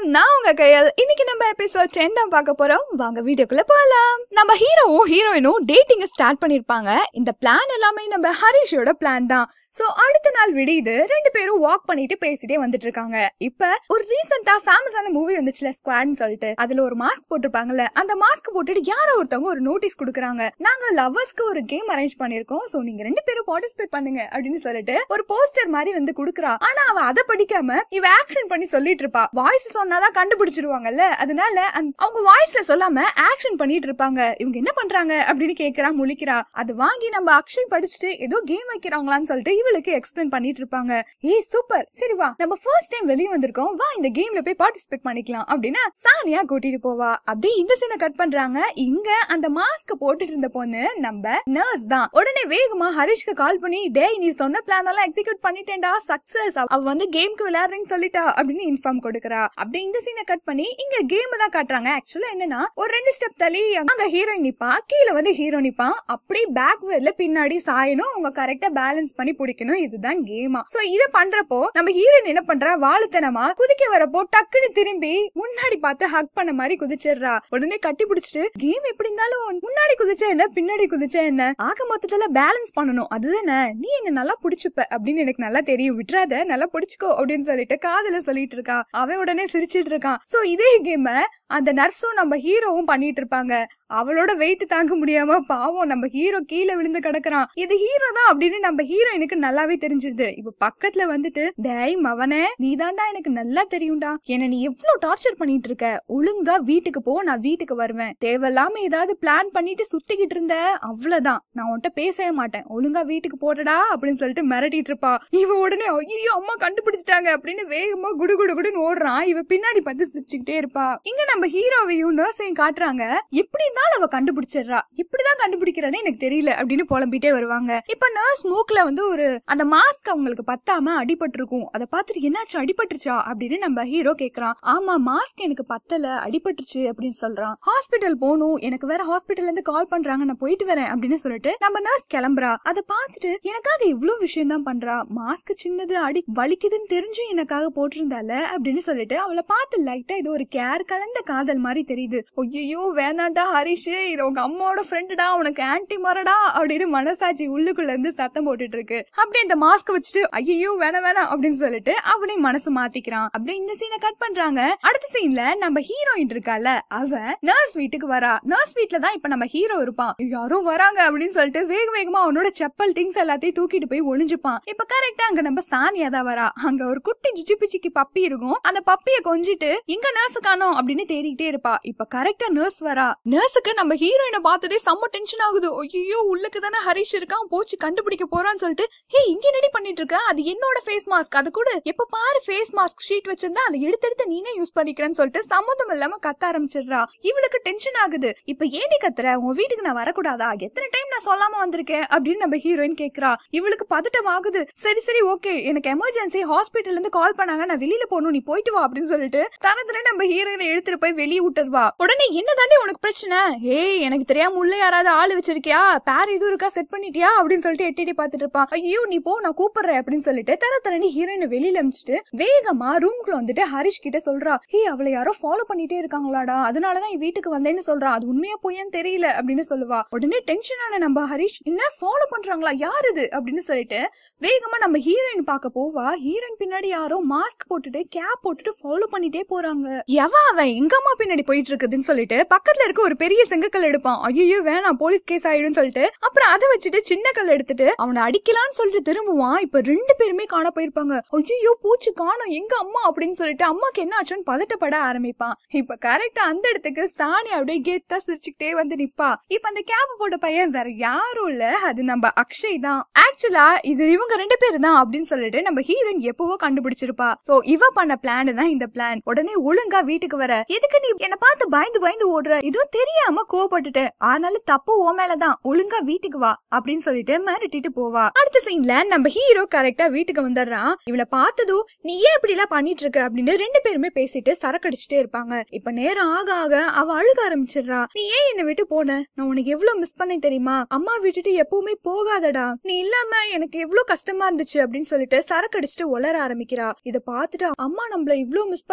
நான் உங்க கையல் இன்னைக்கு நம்ம எபிசோட் டென் தான் பார்க்க போறோம் வாங்க வீடியோக்குள்ள போலாம் நம்ம ஹீரோவும் ஹீரோயினும் டேட்டிங் ஸ்டார்ட் பண்ணிருப்பாங்க இந்த பிளான் எல்லாமே நம்ம ஹரிஷோட பிளான் தான் சோ அடுத்த நாள் விடியுது ரெண்டு பேரும் வாக் பண்ணிட்டு பேசிட்டே வந்துட்டு இருக்காங்க இப்ப ஒரு ரீசெண்டா ஃபேமஸான மூவி வந்துச்சுல ஸ்குவாட்னு சொல்லிட்டு அதுல ஒரு மாஸ்க் போட்டிருப்பாங்கல்ல அந்த மாஸ்க் போட்டுட்டு யாரோ ஒருத்தவங்க ஒரு நோட்டீஸ் கொடுக்குறாங்க நாங்க லவ்வர்ஸ்க்கு ஒரு கேம் அரேஞ்ச் பண்ணிருக்கோம் சோ நீங்க ரெண்டு பேரும் பார்ட்டிசிபேட் பண்ணுங்க அப்படின்னு சொல்லிட்டு ஒரு போஸ்டர் மாதிரி வந்து குடுக்குறா ஆனா அவ அதை படிக்காம இவ ஆக்ஷன் பண்ணி சொல்லிட்டு இருப்பா வாய்ஸ் சொன்னாதான் கண்டுபிடிச்சிருவாங்கல்ல அதனால அந்த- அவங்க வாய்ஸ்ல சொல்லாம ஆக்ஷன் பண்ணிட்டு இருப்பாங்க இவங்க என்ன பண்றாங்க அப்படின்னு கேக்குறா முழிக்கிறா அது வாங்கி நம்ம அக்ஷய் படிச்சுட்டு ஏதோ கேம் வைக்கிறாங்களான்னு சொல்லிட்டு இவளுக்கு எக்ஸ்பிளைன் பண்ணிட்டு இருப்பாங்க ஏய் சூப்பர் சரி வா நம்ம ஃபர்ஸ்ட் டைம் வெளிய வந்திருக்கோம் வா இந்த கேம்ல போய் பார்ட்டிசிபேட் பண்ணிக்கலாம் அப்படின்னா சானியா கூட்டிட்டு போவா அப்படியே இந்த சீனை கட் பண்றாங்க இங்க அந்த மாஸ்க் போட்டுட்டு இருந்த பொண்ணு நம்ம நர்ஸ் தான் உடனே வேகமா ஹரிஷ்க்கு கால் பண்ணி டேய் நீ சொன்ன பிளான் எல்லாம் எக்ஸிக்யூட் பண்ணிட்டேன்டா சக்சஸ் அவ வந்து கேம்க்கு விளையாடுறேன்னு சொல்லிட்டா அப்படின்னு இன்ஃபார்ம் கொடுக்கறா அப்படியே இந்த சீனை கட் பண்ணி இங்க கேம் தான் காட்டுறாங்க ஆக்சுவலா என்னன்னா ஒரு ரெண்டு ஸ்டெப் தள்ளி அங்க ஹீரோயின் நிப்பா கீழே வந்து ஹீரோ நிப்பான் அப்படியே பேக் வேர்ல பின்னாடி சாயணும் அவங்க கரெக்டா பேலன்ஸ் பண்ணி பிடிக்கணும் இதுதான் கேமா சோ இத பண்றப்போ நம்ம ஹீரோயின் என்ன பண்றா வாழுத்தனமா குதிக்க வரப்போ டக்குன்னு திரும்பி முன்னாடி பார்த்து ஹக் பண்ண மாதிரி குதிச்சிடுறா உடனே கட்டி பிடிச்சிட்டு கேம் எப்படி இருந்தாலும் முன்னாடி குதிச்சா என்ன பின்னாடி குதிச்சா என்ன ஆக மொத்தத்துல பேலன்ஸ் பண்ணணும் அதுதானே நீ என்ன நல்லா பிடிச்சுப்ப அப்படின்னு எனக்கு நல்லா தெரியும் விட்டுறாத நல்லா பிடிச்சுக்கோ அப்படின்னு சொல்லிட்டு காதுல சொல்லிட்டு இருக்கா அவன் உடனே சிரிச்சிட்டு இருக்கான் சோ இதே கேம அந்த நர்ஸும் நம்ம ஹீரோவும் பண்ணிட்டு இருப்பாங்க அவளோட வெயிட் தாங்க முடியாம பாவம் நம்ம ஹீரோ கீழே விழுந்து கிடக்குறான் இது ஹீரோ தான் அப்படின்னு நம்ம ஹீரோயினுக்கு நல்லாவே தெரிஞ்சிருது இப்ப பக்கத்துல வந்துட்டு டேய் மவனே நீ தாண்டா எனக்கு நல்லா தெரியும்டா என்ன நீ எவ்வளவு டார்ச்சர் பண்ணிட்டு இருக்க ஒழுங்கா வீட்டுக்கு போ நான் வீட்டுக்கு வருவேன் தேவையில்லாம ஏதாவது பிளான் பண்ணிட்டு சுத்திக்கிட்டு இருந்த அவ்வளவுதான் நான் உன்கிட்ட பேசவே மாட்டேன் ஒழுங்கா வீட்டுக்கு போடடா அப்படின்னு சொல்லிட்டு மிரட்டிட்டு இருப்பா இவ உடனே ஐயோ அம்மா கண்டுபிடிச்சிட்டாங்க அப்படின்னு வேகமா குடு குடு குடுன்னு ஓடுறான் இவ பின்னாடி பார்த்து சிரிச்சுக்கிட்டே இருப்பா இங்க நம்ம ஹீரோவையும் நர்ஸையும் காட்டுறாங்க எப்படி இருந்தாலும் அவ கண்டுபிடிச்சிடுறா இப்படிதான் கண்டுபிடிக்கிறானே எனக்கு தெரியல அப்படின்னு புலம்பிட்டே வருவாங்க இப்ப நர்ஸ் மூக்குல வந்து ஒரு அந்த மாஸ்க் அவங்களுக்கு பத்தாம அடிபட்டிருக்கும் அதை பார்த்துட்டு என்னாச்சு அடிபட்டுருச்சா அப்படின்னு நம்ம ஹீரோ கேக்குறான் ஆமா மாஸ்க் எனக்கு பத்தல அடிபட்டுருச்சு அப்படின்னு சொல்றான் ஹாஸ்பிட்டல் போகணும் எனக்கு வேற ஹாஸ்பிட்டல்ல இருந்து கால் பண்றாங்க நான் போயிட்டு வரேன் அப்படின்னு சொல்லிட்டு நம்ம நர்ஸ் கிளம்புறா அதை பார்த்துட்டு எனக்காக இவ்ளோ விஷயம் தான் பண்றா மாஸ்க் சின்னது அடி வலிக்குதுன்னு தெரிஞ்சும் எனக்காக போட்டிருந்தால அப்படின்னு சொல்லிட்டு அவளை பார்த்து லைட்டா இது ஒரு கேர் கலந்த காதல் மாதிரி தெரியுது ஐயோ வேணாண்டா ஹரிஷ் இது உங்க அம்மாவோட ஃப்ரெண்டுடா உனக்கு ஆன்டி மரடா அப்படின்னு மனசாட்சி உள்ளுக்குள்ள இருந்து சத்தம் போட்டுட்டு இருக்கு அப்படியே இந்த மாஸ்க் வச்சுட்டு ஐயோ வேணாம் வேணாம் அப்படின்னு சொல்லிட்டு அவனே மனசு மாத்திக்கிறான் அப்படியே இந்த சீனை கட் பண்றாங்க அடுத்த சீன்ல நம்ம ஹீரோயின் இருக்கால அவ நர்ஸ் வீட்டுக்கு வரா நர்ஸ் வீட்ல தான் இப்ப நம்ம ஹீரோ இருப்பான் யாரோ வராங்க அப்படின்னு சொல்லிட்டு வேக வேகமா அவனோட செப்பல் திங்ஸ் எல்லாத்தையும் தூக்கிட்டு போய் ஒளிஞ்சுப்பான் இப்ப கரெக்டா அங்க நம்ம சானியா தான் வரா அங்க ஒரு குட்டி ஜிச்சி பிச்சிக்கு பப்பி இருக்கும் அந்த பப்பிய கொஞ்சிட்டு இங்க நர்ஸ் காணோம் அப்படின்னு தேடிக்கிட்டே இருப்பா இப்ப கரெக்டா நர்ஸ் வரா நர்ஸுக்கு நம்ம ஹீரோயினை பார்த்ததே செம்ம டென்ஷன் ஆகுது ஐயோ உள்ளுக்கு தானே ஹரிஷ் இருக்கான் போச்சு கண்டுபிடிக்க போறான்னு சொல்லிட்டு ஹே இங்க என்னடி பண்ணிட்டு இருக்க அது என்னோட ஃபேஸ் மாஸ்க் அது கூட எப்ப பாரு ஃபேஸ் மாஸ்க் ஷீட் வச்சிருந்தா அதை எடுத்து எடுத்து நீனே யூஸ் பண்ணிக்கிறேன்னு சொல்லிட்டு சம்மந்தம் இல்லாம கத்த ஆரம்பிச்சிடுறா இவளுக்கு டென்ஷன் ஆகுது இப்ப ஏன் கத்துற உன் வீட்டுக்கு நான் வரக்கூடாதா எத்தனை டைம் நான் சொல்லாம வந்திருக்கேன் அப்படின்னு நம்ம ஹீரோயின் கேக்குறா இவளுக்கு பதட்டம் ஆகுது சரி சரி ஓகே எனக்கு எமர்ஜென்சி ஹாஸ்பிட்டல்ல இருந்து கால் பண்ணாங்க நான் வெளியில போகணும் நீ போயிட்டு வா அப்படின்னு சொல்லிட்டு தரத்துல நம்ம ஹீரோயினை எடுத்துட்டு போய் வெளியே விட்டுருவா உடனே என்னதானே உனக்கு பிரச்சனை ஏய் எனக்கு தெரியாம உள்ள யாராவது ஆள் வச்சிருக்கியா பேர் எதுவும் இருக்கா செட் பண்ணிட்டியா அப்படின்னு சொல்லிட்டு எட்டி எட்டி பாத்துட்டு இருப்பா ஐயோ நீ போ நான் கூப்பிடுறேன் அப்படின்னு சொல்லிட்டு தர தரணி ஹீரோயினை வெளியில அமிச்சிட்டு வேகமா ரூம்குள்ள வந்துட்டு ஹரிஷ் கிட்ட சொல்றா ஹே அவளை யாரோ ஃபாலோ பண்ணிட்டே இருக்காங்களாடா அதனாலதான் என் வீட்டுக்கு வந்தேன்னு சொல்றா அது உண்மையா பொய்யான்னு தெரியல அப்படின்னு சொல்லுவா உடனே டென்ஷன் ஆன நம்ம ஹரிஷ் என்ன ஃபாலோ பண்றாங்களா யார் இது அப்படின்னு சொல்லிட்டு வேகமா நம்ம ஹீரோயின் பார்க்க போவா ஹீரோயின் பின்னாடி யாரோ மாஸ்க் போட்டுட்டு கேப் போட்டுட்டு ஃபாலோ பண்ணிட்டே போறாங்க எவ அவன் எங்க அம்மா பின்னாடி போயிட்டு இருக்குதுன்னு சொல்லிட்டு பக்கத்துல இருக்க ஒரு பெரிய செங்கக்கல் எடுப்பான் ஐயோ வேணாம் போலீஸ் கேஸ் ஆயிடும்னு சொல்லிட்டு அப்புறம் அதை வச்சுட்டு சின்ன கல் எடுத்துட்டு அவனை அடிக்கலாம்னு சொல்லிட்டு திரும்புவான் இப்ப ரெண்டு பேருமே காண போயிருப்பாங்க ஐயோ பூச்சி காணோம் எங்க அம்மா அப்படின்னு சொல்லிட்டு அம்மாக்கு என்ன ஆச்சுன்னு பதட்டப்பட ஆரம்பிப்பான் இப்ப கரெக்டா அந்த இடத்துக்கு சாணி அப்படியே கெத்தா சிரிச்சுக்கிட்டே வந்து நிப்பா இப்ப அந்த கேப் போட்ட பையன் வேற யாரும் இல்ல அது நம்ம அக்ஷய் தான் ஆக்சுவலா இது இவங்க ரெண்டு பேரு தான் அப்படின்னு சொல்லிட்டு நம்ம ஹீரோயின் எப்பவோ கண்டுபிடிச்சிருப்பா சோ இவ பண்ண பிளான் தான் இந்த பிளான் உடனே ஒழுங்கா வீட்டுக்கு வர எதுக்கு நீ என்ன பார்த்து பயந்து பயந்து ஓடுற ஏதோ தெரியாம கோவப்பட்டுட்டேன் ஆனாலும் தப்பு ஓ மேலதான் ஒழுங்கா வீட்டுக்கு வா அப்படின்னு சொல்லிட்டு மிரட்டிட்டு போவா அடுத்த சீன்ல நம்ம ஹீரோ கரெக்டா வீட்டுக்கு வந்துடுறான் இவளை பார்த்ததும் நீ ஏன் இப்படி எல்லாம் பண்ணிட்டு இருக்க அப்படின்னு ரெண்டு பேருமே பேசிட்டு சரக்கடிச்சிட்டே இருப்பாங்க இப்ப நேரம் ஆக ஆக அவ அழுக ஆரம்பிச்சிடுறா நீ ஏன் என்னை விட்டு போன நான் உனக்கு எவ்வளவு மிஸ் பண்ணேன் தெரியுமா அம்மா விட்டுட்டு எப்பவுமே போகாதடா நீ இல்லாம எனக்கு எவ்வளவு கஷ்டமா இருந்துச்சு அப்படின்னு சொல்லிட்டு சரக்கு அடிச்சுட்டு உளர ஆரம்பிக்கிறா இத பார்த்துட்டு அம்மா நம்மள இவ்ளோ மிஸ்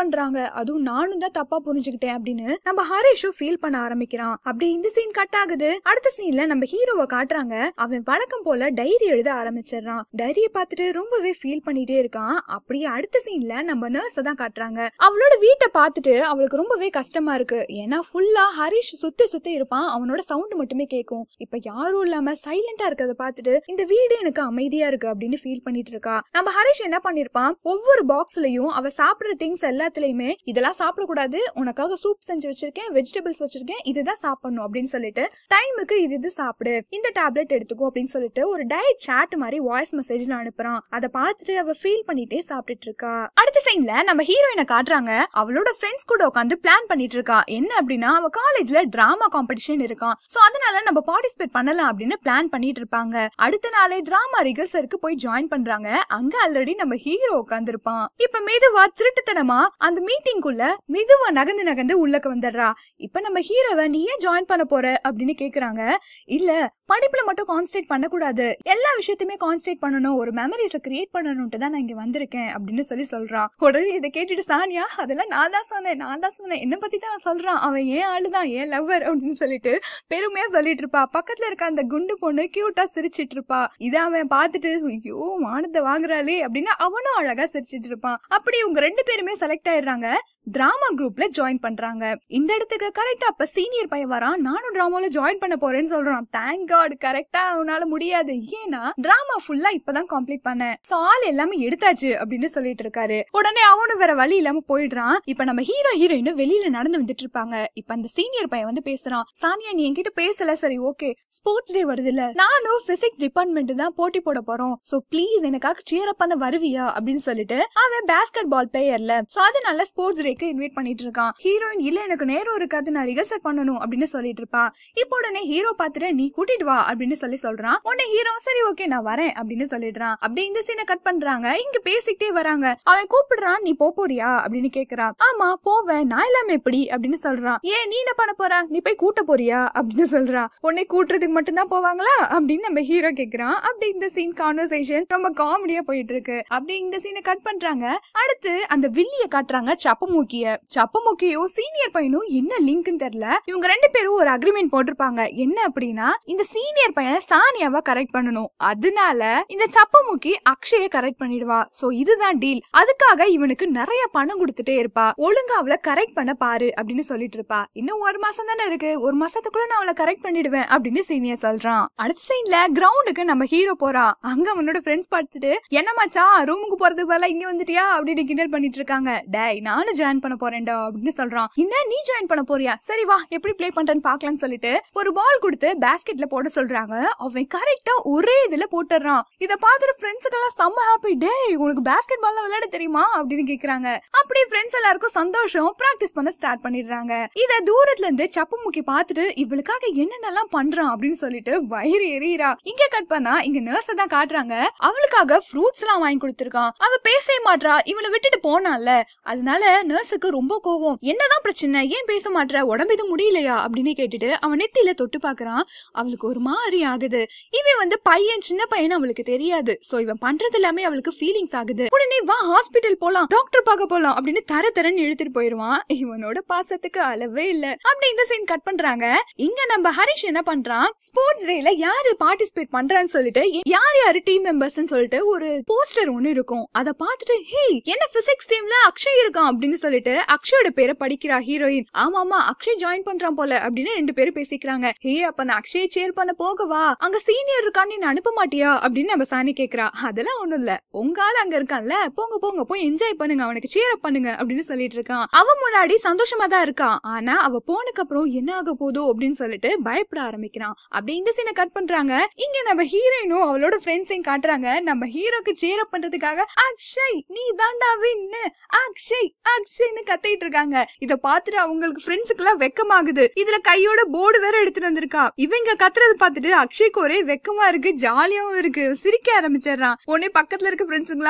பண்றாங்க அதுவும் நானும் தான் தப்பா புரிஞ்சுக்கிட்டேன் அப்படின்னு நம்ம ஹரிஷும் ஃபீல் பண்ண ஆரம்பிக்கிறான் அப்படி இந்த சீன் கட் ஆகுது அடுத்த சீன்ல நம்ம ஹீரோவை காட்டுறாங்க அவன் வழக்கம் போல டைரி எழுத ஆரம்பிச்சிடுறான் டைரிய பார்த்துட்டு ரொம்பவே ஃபீல் பண்ணிட்டே இருக்கான் அப்படியே அடுத்த சீன்ல நம்ம நர்ஸ் தான் காட்டுறாங்க அவளோட வீட்டை பார்த்துட்டு அவளுக்கு ரொம்பவே கஷ்டமா இருக்கு ஏன்னா ஃபுல்லா ஹரிஷ் சுத்தி சுத்தி இருப்பான் அவனோட சவுண்ட் மட்டுமே கேட்கும் இப்ப யாரும் இல்லாம சைலண்டா இருக்கறத பார்த்துட்டு இந்த வீடு எனக்கு அமைதியா இருக்கு அப்படின்னு ஃபீல் பண்ணிட்டு இருக்கா நம்ம ஹரிஷ் என்ன பண்ணிருப்பான் ஒவ்வொரு பாக்ஸ்லயும் அவ சாப்பிடுற திங்ஸ் எல்லாத்துலயுமே இதெல்லாம் சாப்பிடக்கூடாது உனக்காக சூப் செஞ்சு வச்சிருக்கேன் வெஜிடபிள்ஸ் வச்சிருக்கேன் இதுதான் சாப்பிடணும் அப்படின்னு சொல்லிட்டு டைமுக்கு இது இது சாப்பிடு இந்த டேப்லெட் எடுத்துக்கோ அப்படின்னு சொல்லிட்டு ஒரு டயட் சாட் மாதிரி வாய்ஸ் மெசேஜ்ல அனுப்புறான் அதை பார்த்துட்டு அவ ஃபீல் பண்ணிட்டே சாப்பிட்டுட்டு இருக்கா அடுத்த சைன்ல நம்ம ஹீரோயினை காட்டுறாங்க அவளோட ஃப்ரெண்ட்ஸ் கூட உட்காந்து பிளான் பண்ணிட்டு இருக்கா என்ன அப்படின்னா அவ காலேஜ்ல டிராமா காம்படிஷன் இருக்கான் சோ அதனால நம்ம பார்ட்டிசிபேட் பண்ணலாம் அப்படின்னு பிளான் பண்ணிட்டு இருப்பாங்க அடுத்த நாளே டிராமா ரிகர்சலுக்கு போய் ஜாயின் பண்றாங்க அங்க ஆல்ரெடி நம்ம ஹீரோ உட்காந்துருப்பான் இப்ப மெதுவா திருட்டுத்தனமா அந்த மீட்டிங்குள்ள மெதுவா நகர்ந்து நகர்ந்து உள்ளக்க வந்துடுறா இப்ப நம்ம ஹீரோவை நீ ஏன் ஜாயின் பண்ண போற அப்படின்னு கேக்குறாங்க இல்ல படிப்புல மட்டும் கான்சன்ட்ரேட் பண்ணக்கூடாது எல்லா விஷயத்தையுமே கான்சன்ட்ரேட் பண்ணணும் ஒரு மெமரிஸ கிரியேட் பண்ணணும்ட்டு தான் நான் இங்க வந்திருக்கேன் அப்படின்னு சொல்லி சொல்றான் உடனே இதை கேட்டுட்டு சானியா அதெல்லாம் நான் தான் சொன்னேன் நான் தான் சொன்னேன் என்ன பத்தி தான் சொல்றான் அவன் ஏன் ஆளுதான் ஏன் லவ்வர் அப்படின்னு சொல்லிட்டு பெருமையா சொல்லிட்டு இருப்பா பக்கத்துல இருக்க அந்த குண்டு பொண்ணு கியூட்டா சிரிச்சிட்டு இருப்பா இதை அவன் பார்த்துட்டு ஐயோ மானத்தை வாங்குறாளே அப்படின்னு அவனும் அழகா சிரிச்சிட்டு இருப்பான் அப்படி இவங்க ரெண்டு பேருமே செலக்ட் ஆயிடுறாங்க டிராமா குரூப்ல ஜாயின் பண்றாங்க இந்த இடத்துக்கு கரெக்டா அப்ப சீனியர் பையன் வரான் நானும் டிராமால ஜாயின் பண்ண போறேன்னு சொல்றான் தேங்க் காட் கரெக்டா அவனால முடியாது ஏன்னா டிராமா ஃபுல்லா இப்பதான் கம்ப்ளீட் பண்ணேன் சோ ஆள் எல்லாமே எடுத்தாச்சு அப்படின்னு சொல்லிட்டு இருக்காரு உடனே அவனும் வேற வழி இல்லாம போயிடுறான் இப்ப நம்ம ஹீரோ ஹீரோயினும் வெளியில நடந்து வந்துட்டு இருப்பாங்க இப்ப அந்த சீனியர் பையன் வந்து பேசுறான் சானியா நீ என்கிட்ட பேசல சரி ஓகே ஸ்போர்ட்ஸ் டே வருது இல்ல நானும் பிசிக்ஸ் டிபார்ட்மெண்ட் தான் போட்டி போட போறோம் சோ ப்ளீஸ் எனக்காக சேர் அப் பண்ண வருவியா அப்படின்னு சொல்லிட்டு அவன் பேஸ்கெட் பால் பிளேயர்ல சோ அதனால ஸ்போர்ட்ஸ் டேக்கு இன்வைட் பண்ணிட்டு இருக்கான் ஹீரோயின் இல்ல எனக்கு நேரம் இருக்காது நான் ரிகர்சல் பண்ணணும் அப்படின்னு சொல்லிட்டு இருப்பான் இப்போ உடனே ஹீரோ பாத்துட்டு நீ கூட்டிட்டு வா அப்படின்னு சொல்லி சொல்றான் உடனே ஹீரோ சரி ஓகே நான் வரேன் அப்படின்னு சொல்லிடுறான் அப்படி இந்த சீனை கட் பண்றாங்க இங்க பேசிக்கிட்டே வராங்க அவன் கூப்பிடுறான் நீ போ போறியா அப்படின்னு கேக்குறான் ஆமா போவேன் நான் இல்லாம எப்படி அப்படின்னு சொல்றான் ஏன் நீ என்ன பண்ண போற நீ போய் கூட்ட போறியா அப்படின்னு சொல்றான் உன்னை கூட்டுறதுக்கு மட்டும்தான் போவாங்களா அப்படின்னு நம்ம ஹீரோ கேக்குறான் அப்படி இந்த சீன் கான்வர்சேஷன் ரொம்ப காமெடியா போயிட்டு இருக்கு அப்படி இந்த சீனை கட் பண்றாங்க அடுத்து அந்த வில்லிய காட்டுறாங்க சப்பமூக்கிய சப்பமூக்கியோ சீனியர் பையனும் என்ன லிங்க்னு தெரியல இவங்க ரெண்டு பேரும் ஒரு அக்ரிமெண்ட் போட்டிருப்பாங்க என்ன அப்படின்னா இந்த சீனியர் பையன் சானியாவை கரெக்ட் பண்ணணும் அதனால இந்த சப்பமுக்கி அக்ஷய கரெக்ட் பண்ணிடுவா சோ இதுதான் டீல் அதுக்காக இவனுக்கு நிறைய பணம் கொடுத்துட்டே இருப்பா ஒழுங்கா அவளை கரெக்ட் பண்ண பாரு அப்படின்னு சொல்லிட்டு இருப்பா இன்னும் ஒரு மாசம் தானே இருக்கு ஒரு மாசத்துக்குள்ள நான் அவளை கரெக்ட் பண்ணிடுவேன் அப்படின்னு சீனியர் சொல்றான் அடுத்த சீன்ல கிரவுண்டுக்கு நம்ம ஹீரோ போறான் அங்க அவனோட ஃப்ரெண்ட்ஸ் பார்த்துட்டு என்ன மச்சான் ரூமுக்கு போறதுக்கு பதிலா இங்க வந்துட்டியா அப்படின்னு கிண்டல் பண்ணிட்டு இருக்காங்க டேய் நானும் ஜாயின் பண்ண போறேன்டா அப்படின்னு சொல்றான் என்ன நீ ஜாயின் பண்ண போறியா சரி வா எப்படி ப்ளே பண்றேன்னு பாக்கலாம்னு சொல்லிட்டு ஒரு பால் கொடுத்து பேஸ்கெட்ல போட சொல்றாங்க அவன் கரெக்டா ஒரே இதுல போட்டுறான் இத பார்த்துட்டு ஃப்ரெண்ட்ஸுக்கு எல்லாம் செம்ம ஹாப்பி டேய் உனக்கு பேஸ்கெட் பால்ல விளையாட தெரியுமா அப்படின்னு கேக்குறாங்க அப்படியே ஃப்ரெண்ட்ஸ் எல்லாருக்கும் சந்தோஷம் பிராக்டிஸ் பண்ண ஸ்டார்ட் பண்ணிடுறாங்க இத தூரத்துல இருந்து சப்பு முக்கி பார்த்துட்டு இவளுக்காக என்னென்னலாம் பண்றான் அப்படின்னு சொல்லிட்டு வயிறு எரியறா இங்க கட் பண்ணா இங்க நர்ஸ் தான் காட்டுறாங்க அவளுக்காக ஃப்ரூட்ஸ் எல்லாம் வாங்கி கொடுத்திருக்கான் அவ பேசவே மாட்றா இவனை விட்டுட்டு போனான்ல அதனால நர்ஸுக்கு ரொம்ப கோவம் என்னதான் பிரச்சனை ஏன் பேச மாட்ற உடம்பு இது முடியலையா அப்படின்னு கேட்டுட்டு அவன் நெத்தியில தொட்டு பாக்குறான் அவளுக்கு ஒரு மாதிரி ஆகுது இவன் வந்து பையன் சின்ன பையன் அவளுக்கு தெரியாது சோ இவன் பண்றது எல்லாமே அவளுக்கு ஃபீலிங்ஸ் ஆகுது உடனே வா ஹாஸ்பிட்டல் போலாம் டாக்டர் பார்க்க போலாம் அப்படின்னு தர தரன்னு இழுத்துட்டு போயிருவான் இவனோட பாசத்துக்கு அளவே இல்ல அப்படி இந்த சீன் கட் பண்றாங்க இங்க நம்ம ஹரிஷ் என்ன பண்றான் ஸ்போர்ட்ஸ் டேல யாரு பார்ட்டிசிபேட் பண்றான்னு சொல்லிட்டு யார் யாரு டீம் மெம்பர்ஸ் சொல்லிட்டு ஒரு போஸ்டர் ஒண்ணு இருக்கும் அத பார்த்துட்டு ஹே என்ன பிசிக்ஸ் டீம்ல அக்ஷய் இருக்கான் அப்படின்னு சொல்லிட்டு அக்ஷயோட பேரை படிக்கிறா ஹீரோயின் ஆமாமா அக்ஷய் ஜாயின் பண்றான் போல அப்படின்னு ரெண்டு பேரும் பேசிக்கிறாங்க ஹே அப்ப நான் அக்ஷய் சேர் பண்ண போகவா அங்க சீனியர் இருக்கான்னு நீ அனுப்ப மாட்டியா அப்படின்னு நம்ம சாணி கேக்குறா அதெல்லாம் ஒண்ணும் இல்ல உங்க ஆள் அங்க இருக்கான்ல போங்க போங்க போய் என்ஜாய் பண்ணுங்க அவனுக்கு சேர் அப் பண்ணுங்க அப்படின்னு சொல்லிட்டு இருக்கான் அவன் முன்னாடி சந்தோஷமா தான் இருக்கான் ஆனா அவ போனதுக்கு அப்புறம் என்ன ஆக போதோ அப்படின்னு சொல்லிட்டு பயப்பட ஆரம்பிக்கிறான் அப்படி இந்த சீனை கட் பண்றாங்க இங்க நம்ம ஹீரோயினும் அவளோட ஃப்ரெண்ட்ஸையும் காட்டுறாங்க நம்ம ஹீரோக்கு சேர் அப் பண்றதுக்காக அக்ஷய் நீ தாண்டா வின்னு அக்ஷய் அக்ஷய்னு கத்திட்டு இருக்காங்க இத பாத்துட்டு அவங்களுக்கு ஃப்ரெண்ட்ஸுக்கு எல்லாம் வெக்கமாகுது இதுல கையோட போர்டு வேற எடுத்துட்டு வந்திருக்கா இவங்க கத்துறது பார்த்துட்டு அக்ஷய்க்கு ஒரே வெக்கமா இருக்கு ஜாலியாவும் இருக்கு சிரிக்க ஆரம்பிச்சிடுறான் உடனே பக்கத்துல இருக்க ஃப்ரெண்ட்ஸுங்களாம் போர்டு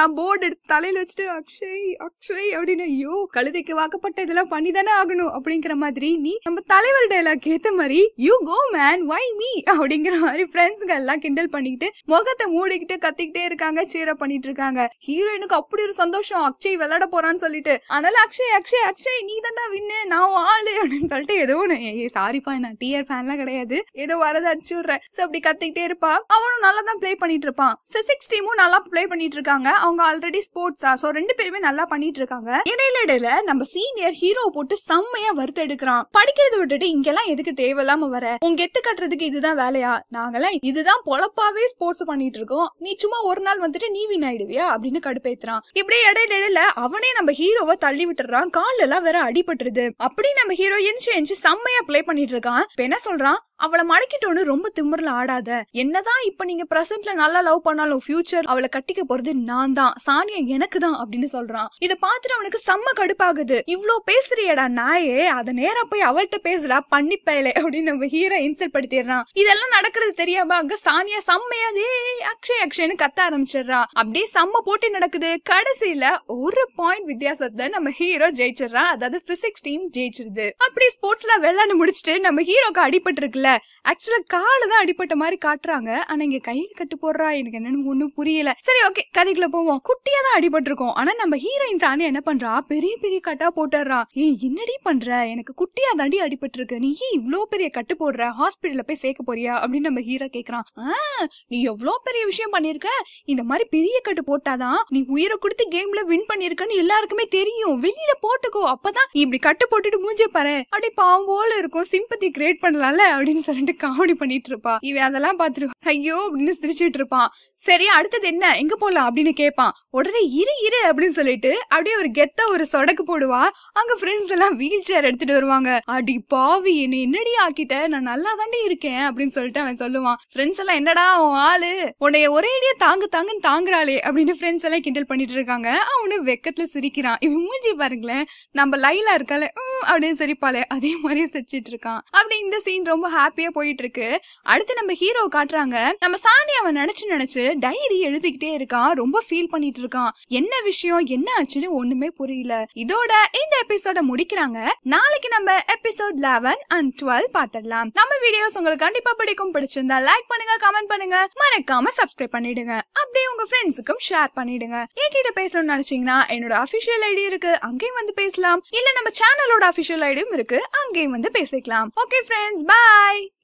எடுத்து தலையில வச்சுட்டு அக்ஷய் அக்ஷய் அப்படின்னு ஐயோ கழுதைக்கு வாக்கப்பட்ட இதெல்லாம் பண்ணிதானே ஆகணும் அப்படிங்கிற மாதிரி நீ நம்ம தலைவர் டைலாக் ஏத்த மாதிரி you go man why me அப்படிங்கிற மாதிரி ஃப்ரெண்ட்ஸுங்க எல்லாம் கிண்டல் பண்ணிக்கிட்டு முகத்தை மூடிக்கிட்டு கத்திக்கிட்டே இருக்காங்க சீர பண்ணிட்டு இருக்காங்க ஹீரோயினுக்கு அப்படி ஒரு சந்தோஷம் அக்ஷய் விளையாட போறான்னு சொல்லிட்டு அதனால அக்ஷய் அக்ஷய் அக்ஷய் நீ தாண்டா வின்னு நான் உன் ஆளு அப்படின்னு சொல்லிட்டு ஏதோ ஒண்ணு ஏ சாரிப்பா நான் டிஆர் ஃபேன்லாம் கிடையாது ஏதோ வரத அடிச்சு விடுறேன் சோ அப்படி கத்திக்கிட்டே இருப்பா அவனும் நல்லா தான் ப்ளே பண்ணிட்டு இருப்பான் பிசிக்ஸ் டீமும் நல்லா ப்ளே பண்ணிட்டு இருக்காங்க அவங்க ஆல்ரெடி ஸ்போர்ட்ஸா சோ ரெண்டு பேருமே நல்லா பண்ணிட்டு இருக்காங்க இடையில இடையில நம்ம சீனியர் ஹீரோ போட்டு செம்மையா வறுத்து எடுக்கிறான் படிக்கிறத விட்டுட்டு இங்கெல்லாம் எதுக்கு தேவையில்லாம வர உங்க எத்து கட்டுறதுக்கு இதுதான் வேலையா நாங்கெல்லாம் இதுதான் பொழப்பாவே ஸ்போர்ட்ஸ் பண்ணிட்டு இருக்கோம் நீ சும்மா ஒரு நாள் வந்துட்டு நீ வின் ஆயிடுவியா அப்படின்னு கடுப்பேத்துறான் இப்படியே இடையில இடையில அவனே நம்ம ஹீரோவை தள்ளி விட்டுறான் கால்ல எல்லாம் வேற அடிபட்டுருது அப்படி நம்ம ஹீரோ எஞ்சி எஞ்சி செம்மையா ப்ளே பண்ணிட்டு இருக்கான் இப்ப என்ன சொல்றான் அவளை மடக்கிட்டோன்னு ரொம்ப திமிர்ல ஆடாத என்னதான் இப்ப நீங்க பிரசன்ட்ல நல்லா லவ் பண்ணாலும் ஃபியூச்சர் அவளை கட்டிக்க போறது நான் தான் சானியா எனக்கு தான் அப்படின்னு சொல்றான் இத பாத்துட்டு அவனுக்கு செம்ம கடுப்பாகுது இவ்ளோ பேசுறியடா நாயே அத நேரா போய் அவள்கிட்ட பேசுடா பண்ணிப்பயலே அப்படின்னு நம்ம ஹீரோ இன்சல்ட் படுத்திடுறான் இதெல்லாம் நடக்கிறது தெரியாம அங்க சானியா செம்மையா "ஏய், அக்ஷய் அக்ஷய்னு கத்த ஆரம்பிச்சிடுறா அப்படியே செம்ம போட்டி நடக்குது கடைசியில ஒரு பாயிண்ட் வித்தியாசத்துல நம்ம ஹீரோ ஜெயிச்சிடுறான் அதாவது பிசிக்ஸ் டீம் ஜெயிச்சிருது அப்படி ஸ்போர்ட்ஸ்ல விளையாண்டு முடிச்சுட்டு நம்ம ஹீரோக்கு அடிபட்டு இருக்குல்ல ஆக்சுவலா கால தான் அடிபட்ட மாதிரி காட்டுறாங்க ஆனா இங்க கையில கட்டு போடுறா எனக்கு என்னன்னு ஒண்ணும் புரியல சரி ஓகே கதைக்குள்ள போவோம் குட்டியா தான் அடிபட்டு இருக்கோம் ஆனா நம்ம ஹீரோயின் சாணி என்ன பண்றா பெரிய பெரிய கட்டா போட்டுறா ஏய் என்னடி பண்ற எனக்கு குட்டியா தாண்டி அடிபட்டு இருக்கு நீ ஏன் இவ்ளோ பெரிய கட்டு போடுற ஹாஸ்பிடல்ல போய் சேர்க்க போறியா அப்படின்னு நம்ம ஹீரோ கேக்குறான் ஆ நீ எவ்வளோ பெரிய விஷயம் பண்ணிருக்க இந்த மாதிரி பெரிய கட்டு போட்டாதான் நீ உயிரை கொடுத்து கேம்ல வின் பண்ணிருக்கன்னு எல்லாருக்குமே தெரியும் வெளியில போட்டுக்கோ அப்பதான் நீ இப்படி கட்டு போட்டுட்டு மூஞ்சே பாரு அப்படி பாவம் போல இருக்கும் சிம்பத்தி கிரியேட் பண்ணலாம்ல அப்படின்னு சொல்லிட்டு காமெடி பண்ணிட்டு இருப்பா இவன் அதெல்லாம் பார்த்துட்டு ஐயோ அப்படின்னு சிரிச்சிட்டு இருப்பான் சரி அடுத்தது என்ன எங்க போலாம் அப்படின்னு கேட்பான் உடனே இரு இரு அப்படின்னு சொல்லிட்டு அப்படியே ஒரு கெத்த ஒரு சொடக்கு போடுவா அங்க ஃப்ரெண்ட்ஸ் எல்லாம் வீல் சேர் எடுத்துட்டு வருவாங்க அடி பாவி என்ன என்னடி ஆக்கிட்ட நான் நல்லா தாண்டி இருக்கேன் அப்படின்னு சொல்லிட்டு அவன் சொல்லுவான் ஃப்ரெண்ட்ஸ் எல்லாம் என்னடா உன் ஆளு உன்னைய ஒரேடியா தாங்கு தாங்குன்னு தாங்குறாளே அப்படின்னு ஃப்ரெண்ட்ஸ் எல்லாம் கிண்டல் பண்ணிட்டு இருக்காங்க அவனு வெக்கத்துல சிரிக்கிறான் இவன் மூஞ்சி பாருங்களேன் நம்ம லைலா இருக்கால "உம்" அப்படின்னு சிரிப்பாளே அதே மாதிரி சிரிச்சிட்டு இருக்கான் அப்படி இந்த சீன் ரொம்ப ஹாப்பியா போயிட்டு இருக்கு அடுத்து நம்ம ஹீரோ காட்டுறாங்க நம்ம சாணி அவன் நினைச்சு நினைச்சு டைரி எழுதிக்கிட்டே இருக்கான் ரொம்ப ஃபீல் பண்ணிட்டு இருக்கான் என்ன விஷயம் என்ன ஆச்சுன்னு ஒண்ணுமே புரியல இதோட இந்த எபிசோட முடிக்கிறாங்க நாளைக்கு நம்ம எபிசோட் லெவன் அண்ட் டுவெல் பாத்திடலாம் நம்ம வீடியோஸ் உங்களுக்கு கண்டிப்பா பிடிக்கும் பிடிச்சிருந்தா லைக் பண்ணுங்க கமெண்ட் பண்ணுங்க மறக்காம சப்ஸ்கிரைப் பண்ணிடுங்க அப்படியே உங்க ஃப்ரெண்ட்ஸுக்கும் ஷேர் பண்ணிடுங்க என்கிட்ட பேசணும்னு நினைச்சீங்கன்னா என்னோட அபிஷியல் ஐடி இருக்கு அங்கேயும் வந்து பேசலாம் இல்ல நம்ம சேனலோட அபிஷியல் ஐடியும் இருக்கு அங்கேயும் வந்து பேசிக்கலாம் ஓகே ஃப்ரெண்ட்ஸ் பாய்